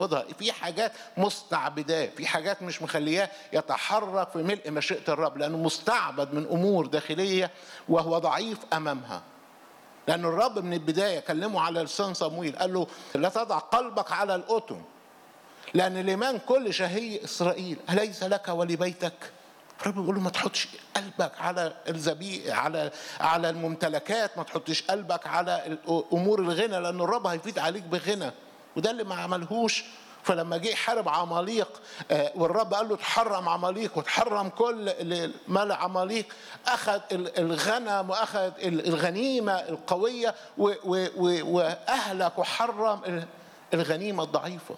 خدها في حاجات مستعبداه في حاجات مش مخلياه يتحرك في ملء مشيئة الرب لأنه مستعبد من أمور داخلية وهو ضعيف أمامها لأن الرب من البداية كلمه على لسان صمويل قال له لا تضع قلبك على الأتم لأن الإيمان كل شهي إسرائيل أليس لك ولبيتك الرب بيقول له ما تحطش قلبك على الزبيب على على الممتلكات ما تحطش قلبك على امور الغنى لان الرب هيفيد عليك بغنى وده اللي ما عملهوش فلما جه يحارب عماليق والرب قال له تحرم عماليق وتحرم كل مال عماليق اخذ الغنم واخذ الغنيمه القويه واهلك وحرم الغنيمه الضعيفه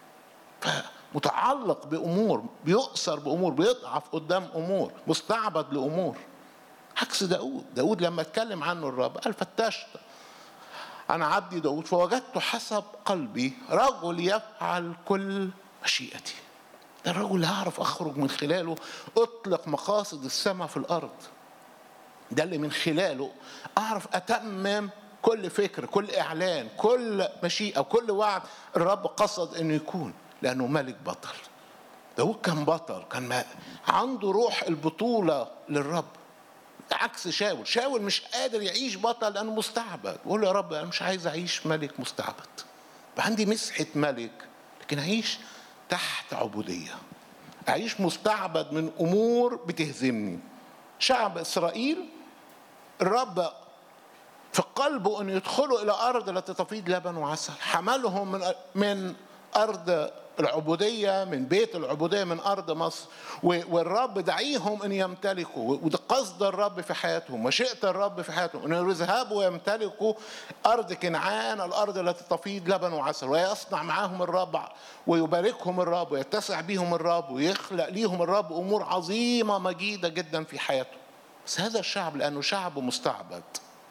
فمتعلق بامور بيؤثر بامور بيضعف قدام امور مستعبد لامور عكس داود داود لما اتكلم عنه الرب قال فتشت أنا عبدي داود فوجدت حسب قلبي رجل يفعل كل مشيئتي ده الرجل اللي هعرف أخرج من خلاله أطلق مقاصد السماء في الأرض ده اللي من خلاله أعرف أتمم كل فكر كل إعلان كل مشيئة كل وعد الرب قصد أنه يكون لأنه ملك بطل داود كان بطل كان عنده روح البطولة للرب عكس شاول شاول مش قادر يعيش بطل لانه مستعبد يقول يا رب انا مش عايز اعيش ملك مستعبد عندي مسحه ملك لكن اعيش تحت عبوديه اعيش مستعبد من امور بتهزمني شعب اسرائيل الرب في قلبه ان يدخلوا الى ارض التي تفيض لبن وعسل حملهم من من ارض العبودية من بيت العبودية من أرض مصر والرب دعيهم أن يمتلكوا وده قصد الرب في حياتهم مشيئة الرب في حياتهم أن يذهبوا ويمتلكوا أرض كنعان الأرض التي تفيض لبن وعسل ويصنع معاهم الرب ويباركهم الرب ويتسع بهم الرب ويخلق ليهم الرب أمور عظيمة مجيدة جدا في حياتهم بس هذا الشعب لأنه شعب مستعبد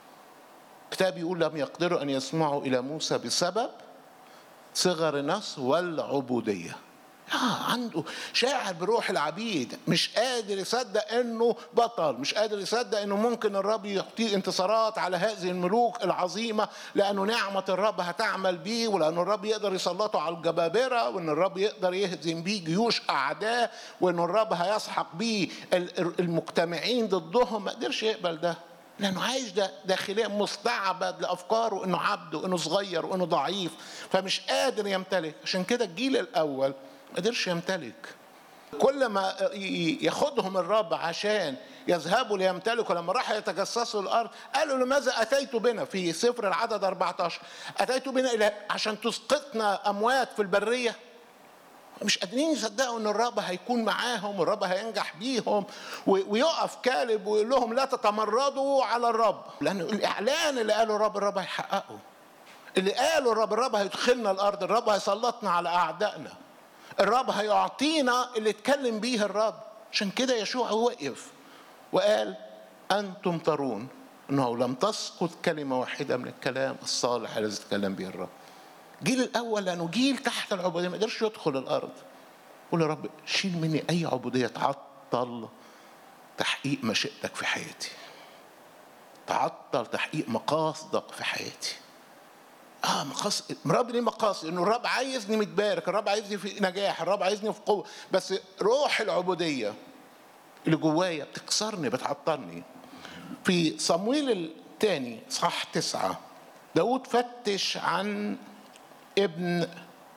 كتاب يقول لم يقدروا أن يسمعوا إلى موسى بسبب صغر النص والعبودية آه عنده شاعر بروح العبيد مش قادر يصدق انه بطل مش قادر يصدق انه ممكن الرب يعطيه انتصارات على هذه الملوك العظيمه لانه نعمه الرب هتعمل بيه ولان الرب يقدر يسلطه على الجبابره وان الرب يقدر يهزم بيه جيوش اعداء وان الرب هيسحق بيه المجتمعين ضدهم ما قدرش يقبل ده لانه عايش ده داخليا مستعبد لافكاره انه عبد وانه صغير وانه ضعيف فمش قادر يمتلك عشان كده الجيل الاول ما قدرش يمتلك كل ما ياخدهم الرب عشان يذهبوا ليمتلكوا لما راحوا يتجسسوا الارض قالوا لماذا اتيت بنا في سفر العدد 14 اتيت بنا الى عشان تسقطنا اموات في البريه مش قادرين يصدقوا ان الرب هيكون معاهم والرب هينجح بيهم ويقف كالب ويقول لهم لا تتمردوا على الرب لان الاعلان اللي قاله الرب الرب هيحققه اللي قاله الرب الرب هيدخلنا الارض الرب هيسلطنا على اعدائنا الرب هيعطينا اللي اتكلم بيه الرب عشان كده يشوع وقف وقال انتم ترون انه لم تسقط كلمه واحده من الكلام الصالح الذي تكلم به الرب الجيل الاول لانه جيل تحت العبوديه ما قدرش يدخل الارض قول يا رب شيل مني اي عبوديه تعطل تحقيق مشيئتك في حياتي تعطل تحقيق مقاصدك في حياتي اه مقاصد الرب ليه مقاصد انه الرب عايزني متبارك الرب عايزني في نجاح الرب عايزني في قوه بس روح العبوديه اللي جوايا بتكسرني بتعطلني في صمويل الثاني صح تسعة داود فتش عن ابن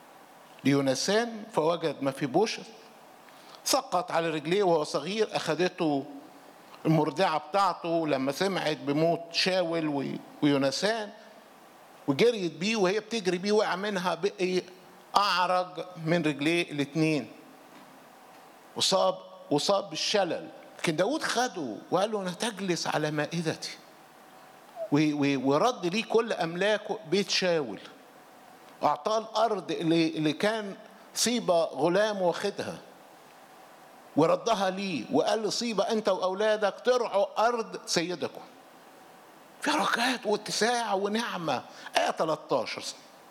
ليونسان فوجد ما في بوش سقط على رجليه وهو صغير اخذته المرضعه بتاعته لما سمعت بموت شاول ويونسان وجريت بيه وهي بتجري بيه وقع منها بقي اعرج من رجليه الاثنين وصاب وصاب بالشلل لكن داود خده وقال له انا تجلس على مائدتي ورد ليه كل املاكه بيت شاول واعطاه الارض اللي اللي كان صيبه غلام واخدها وردها ليه وقال له صيبه انت واولادك ترعوا ارض سيدكم في بركات واتساع ونعمه ايه 13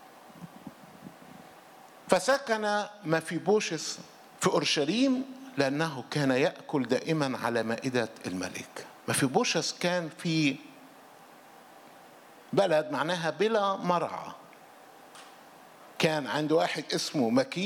فسكن مفيبوشس في اورشليم لانه كان ياكل دائما على مائده الملك مفيبوشس كان في بلد معناها بلا مرعى كان عند واحد اسمه مكي